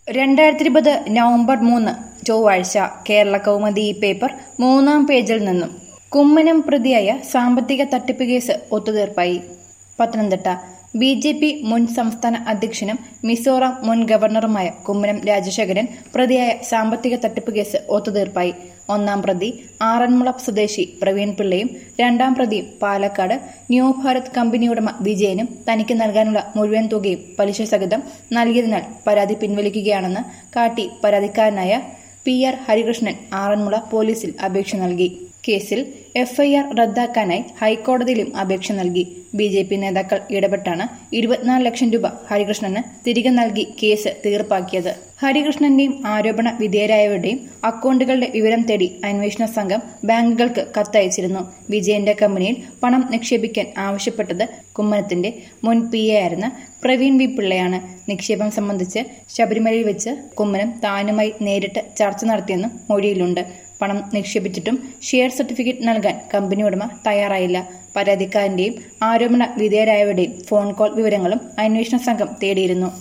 രണ്ടായിരത്തി ഇരുപത് നവംബർ മൂന്ന് ചൊവ്വാഴ്ച കേരള കൗമുദി ഈ പേപ്പർ മൂന്നാം പേജിൽ നിന്നും കുമ്മനം പ്രതിയായ സാമ്പത്തിക തട്ടിപ്പ് കേസ് ഒത്തുതീർപ്പായി പത്തനംതിട്ട ബി ജെ പി മുൻ സംസ്ഥാന അധ്യക്ഷനും മിസോറാം മുൻ ഗവർണറുമായ കുമ്മനം രാജശേഖരൻ പ്രതിയായ സാമ്പത്തിക തട്ടിപ്പ് കേസ് ഒത്തുതീർപ്പായി ഒന്നാം പ്രതി ആറന്മുള സ്വദേശി പ്രവീൺ പിള്ളയും രണ്ടാം പ്രതിയും പാലക്കാട് ന്യൂ ഭാരത് കമ്പനി ഉടമ വിജയനും തനിക്ക് നൽകാനുള്ള മുഴുവൻ തുകയും പലിശ സഹിതം നൽകിയതിനാൽ പരാതി പിൻവലിക്കുകയാണെന്ന് കാട്ടി പരാതിക്കാരനായ പി ആർ ഹരികൃഷ്ണൻ ആറന്മുള പോലീസിൽ അപേക്ഷ നൽകി കേസിൽ എഫ്ഐആർ റദ്ദാക്കാനായി ഹൈക്കോടതിയിലും അപേക്ഷ നൽകി ബി ജെ പി നേതാക്കൾ ഇടപെട്ടാണ് ഇരുപത്തിനാല് ലക്ഷം രൂപ ഹരികൃഷ്ണന് തിരികെ നൽകി കേസ് തീർപ്പാക്കിയത് ഹരികൃഷ്ണന്റെയും ആരോപണ വിധേയരായവരുടെയും അക്കൗണ്ടുകളുടെ വിവരം തേടി അന്വേഷണ സംഘം ബാങ്കുകൾക്ക് കത്തയച്ചിരുന്നു വിജയന്റെ കമ്പനിയിൽ പണം നിക്ഷേപിക്കാൻ ആവശ്യപ്പെട്ടത് കുമ്മനത്തിന്റെ മുൻ പി എ ആയിരുന്ന പ്രവീൺ വി പിള്ളയാണ് നിക്ഷേപം സംബന്ധിച്ച് ശബരിമലയിൽ വെച്ച് കുമ്മനം താനുമായി നേരിട്ട് ചർച്ച നടത്തിയെന്നും മൊഴിയിലുണ്ട് പണം നിക്ഷേപിച്ചിട്ടും ഷെയർ സർട്ടിഫിക്കറ്റ് നൽകാൻ കമ്പനി ഉടമ തയ്യാറായില്ല പരാതിക്കാരന്റെയും ആരോപണ വിധേയരായവരുടെയും ഫോൺ കോൾ വിവരങ്ങളും അന്വേഷണ സംഘം തേടിയിരുന്നു